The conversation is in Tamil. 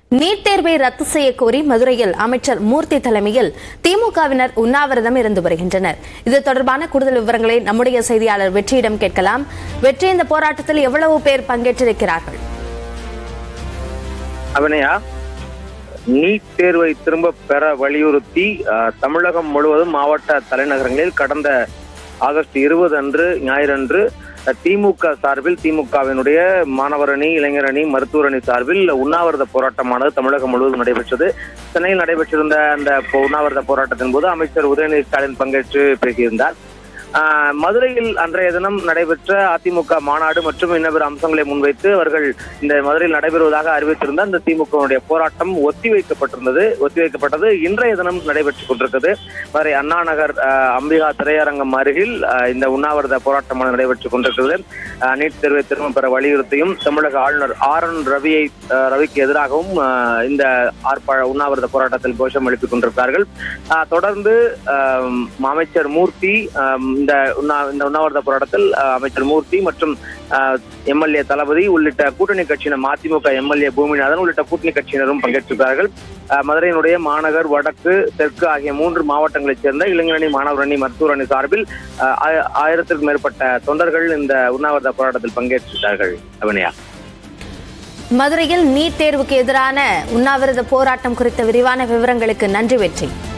நீட் தேர்வை ரத்து செய்ய கோரி மதுரையில் அமைச்சர் மூர்த்தி தலைமையில் திமுகவினர் உண்ணாவிரதம் இருந்து வருகின்றனர் இது தொடர்பான கூடுதல் விவரங்களை நம்முடைய செய்தியாளர் வெற்றியிடம் கேட்கலாம் வெற்றி இந்த போராட்டத்தில் எவ்வளவு பேர் பங்கேற்றிருக்கிறார்கள் அவனையா நீட் தேர்வை திரும்ப பெற வலியுறுத்தி அஹ், தமிழகம் முழுவதும் மாவட்ட தலைநகரங்களில் கடந்த ஆகஸ்ட் இருபது அன்று ஞாயிறன்று அஹ், திமுக சார்பில் திமுகவினுடைய மாணவரணி இளைஞரணி மருத்துவரணி சார்பில் உண்ணாவிரத போராட்டமானது தமிழகம் முழுவதும் நடைபெற்றது சென்னையில் நடைபெற்றிருந்த அந்த போ- உண்ணாவிரத போராட்டத்தின் போது அமைச்சர் உதயநிதி ஸ்டாலின் பங்கேற்று பேசியிருந்தார் ஆஹ் மதுரையில் அன்றைய தினம் நடைபெற்ற அதிமுக மாநாடு மற்றும் இன்னபிற அம்சங்களை முன்வைத்து அவர்கள் இந்த மதுரையில் நடைபெறுவதாக அறிவித்திருந்த அந்த திமுகவுடைய போராட்டம் ஒத்திவைக்கப்பட்டிருந்தது ஒத்திவைக்கப்பட்டது இன்றைய தினம் நடைபெற்றுக் கொண்டிருக்கிறது மதுரை அண்ணா நகர் ஆஹ் அம்பிகா திரையரங்கம் அருகில் ஆஹ் இந்த உண்ணாவிரத போராட்டமானது நடைபெற்றுக் கொண்டிருக்கிறது ஆஹ் நீட் தேர்வை திரும்ப பெற வலியுறுத்தியும் தமிழக ஆளுநர் ஆர் என் ரவியை ஆஹ் ரவிக்கு எதிராகவும் ஆஹ் இந்த ஆர்ப்பாட உண்ணாவிரத போராட்டத்தில் கோஷம் எழுப்பிக் கொண்டிருக்கிறார்கள் ஆஹ் தொடர்ந்து ஆம், அமைச்சர் மூர்த்தி ஆம், இந்த உண்ணா- இந்த உண்ணாவிரத போராட்டத்தில் ஆஹ், அமைச்சர் மூர்த்தி மற்றும் எம்எல்ஏ தளபதி உள்ளிட்ட கூட்டணி கட்சியினர் மதிமுக எம்எல்ஏ பூமிநாதன் உள்ளிட்ட கூட்டணி கட்சியினரும் பங்கேற்றிருக்கிறார்கள் ஆஹ், மதுரையினுடைய மாநகர் வடக்கு தெற்கு ஆகிய மூன்று மாவட்டங்களைச் சேர்ந்த இளைஞரணி மாணவரணி மருத்துவர் அணி சார்பில் ஆஹ், ஆய- ஆயிரத்திற்கும் மேற்பட்ட தொண்டர்கள் இந்த உண்ணாவிரத போராட்டத்தில் பங்கேற்றிருக்கிறார்கள் அவனியா மதுரையில் நீட் தேர்வுக்கு எதிரான உண்ணாவிரத போராட்டம் குறித்த விரிவான விவரங்களுக்கு நன்றி வெற்றி